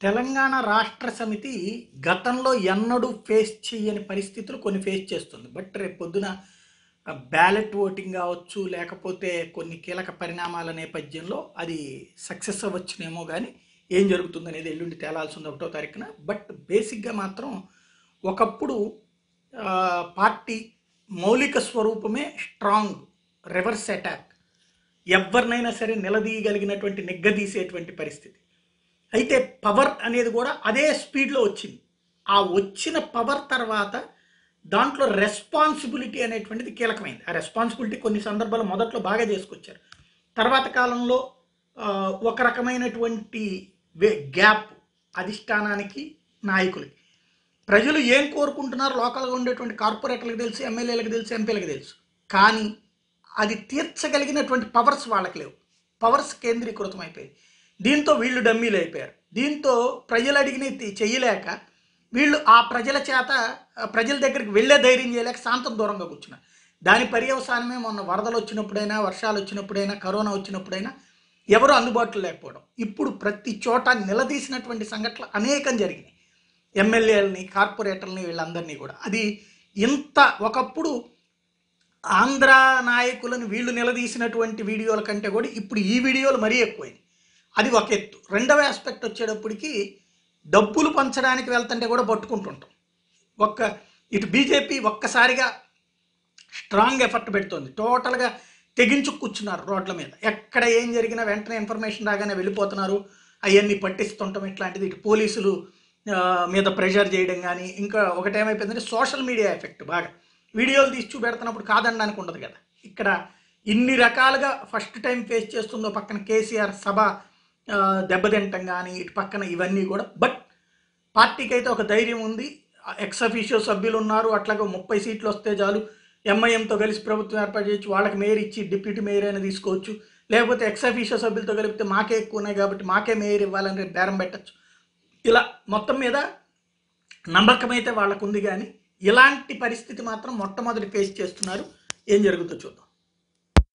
తెలంగాణ రాష్ట్ర సమితి గతంలో ఎన్నడూ ఫేస్ చేయని పరిస్థితులు కొన్ని ఫేస్ చేస్తుంది బట్ రేపు పొద్దున బ్యాలెట్ ఓటింగ్ కావచ్చు లేకపోతే కొన్ని కీలక పరిణామాల నేపథ్యంలో అది సక్సెస్ అవ్వచ్చునేమో కానీ ఏం జరుగుతుంది అనేది ఎల్లుండి తేలాల్సి ఉంది ఒకటో తారీఖున బట్ బేసిక్గా మాత్రం ఒకప్పుడు ఆ, పార్టీ మౌలిక స్వరూపమే స్ట్రాంగ్ రివర్స్ అటాక్ ఎవరినైనా సరే నిలదీయగలిగినటువంటి నిగ్గదీసేటువంటి పరిస్థితి అయితే పవర్ అనేది కూడా అదే స్పీడ్లో వచ్చింది ఆ వచ్చిన పవర్ తర్వాత దాంట్లో రెస్పాన్సిబిలిటీ అనేటువంటిది కీలకమైంది ఆ రెస్పాన్సిబిలిటీ కొన్ని సందర్భాలు మొదట్లో బాగా చేసుకొచ్చారు తర్వాత కాలంలో ఆ, ఒక రకమైనటువంటి వే- గ్యాప్ అధిష్టానానికి నాయకులకి ప్రజలు ఏం కోరుకుంటున్నారు లోకల్గా ఉండేటువంటి కార్పొరేటర్లకు తెలుసు ఎమ్మెల్యేలకు తెలుసు ఎంపీలకు తెలుసు కానీ అది తీర్చగలిగినటువంటి పవర్స్ వాళ్ళకి లేవు పవర్స్ కేంద్రీకృతం అయిపోయింది దీంతో వీళ్ళు డమ్మీలు అయిపోయారు దీంతో ప్రజలు అడిగినవి చెయ్యలేక వీళ్ళు ఆ ప్రజల చేత ఆ ప్రజల దగ్గరికి వెళ్ళే ధైర్యం చేయలేక శాంతం దూరంగా కూర్చున్నారు దాని పర్యవసానమే మొన్న వరదలు వచ్చినప్పుడైనా వర్షాలు వచ్చినప్పుడైనా కరోనా వచ్చినప్పుడైనా ఎవరు అందుబాటులో లేకపోవడం ఇప్పుడు ప్రతి చోట నిలదీసినటువంటి సంఘటనలు అనేకం జరిగినాయి ఎమ్మెల్యేలని కార్పొరేటర్ని వీళ్ళందరినీ కూడా అది ఇంత ఒకప్పుడు ఆంధ్ర నాయకులను వీళ్ళు నిలదీసినటువంటి వీడియోల కంటే కూడా ఇప్పుడు ఈ వీడియోలు మరీ ఎక్కువైంది అది ఒక ఎత్తు రెండవ ఆస్పెక్ట్ వచ్చేటప్పటికి డబ్బులు పంచడానికి వెళ్తుంటే కూడా పట్టుకుంటుంటాం ఒక్క ఇటు బీజేపీ ఒక్కసారిగా స్ట్రాంగ్ ఎఫర్ట్ పెడుతోంది టోటల్గా తెగించు కూర్చున్నారు రోడ్ల మీద ఎక్కడ ఏం జరిగినా వెంటనే ఇన్ఫర్మేషన్ రాగానే వెళ్ళిపోతున్నారు అవన్నీ పట్టిస్తుంటాం ఇట్లాంటిది ఇటు పోలీసులు ఆ, మీద ప్రెషర్ చేయడం కానీ ఇంకా ఒకటేమైపోయిందంటే సోషల్ మీడియా ఎఫెక్ట్ బాగా వీడియోలు తీసి చూపెడుతున్నప్పుడు కాదనడానికి ఉండదు కదా ఇక్కడ ఇన్ని రకాలుగా ఫస్ట్ టైం ఫేస్ చేస్తుందో పక్కన కేసీఆర్ సభ ఆ, దెబ్బతింటం కానీ ఇటు పక్కన ఇవన్నీ కూడా బట్ పార్టీకి అయితే ఒక ధైర్యం ఉంది ఎక్స్ అఫీషియో సభ్యులు ఉన్నారు అట్లాగే ముప్పై సీట్లు వస్తే చాలు ఎంఐఎంతో కలిసి ప్రభుత్వం ఏర్పాటు చేయొచ్చు వాళ్ళకి మేయర్ ఇచ్చి డిప్యూటీ మేయర్ అయినా తీసుకోవచ్చు లేకపోతే ఎక్స్ అఫీషియో సభ్యులతో కలిపితే మాకే ఎక్కువ ఉన్నాయి కాబట్టి మాకే మేయర్ ఇవ్వాలని రేపు బేరం పెట్టచ్చు ఇలా మొత్తం మీద నమ్మకం అయితే వాళ్ళకు ఉంది కానీ ఇలాంటి పరిస్థితి మాత్రం మొట్టమొదటి ఫేస్ చేస్తున్నారు ఏం జరుగుతుందో చూద్దాం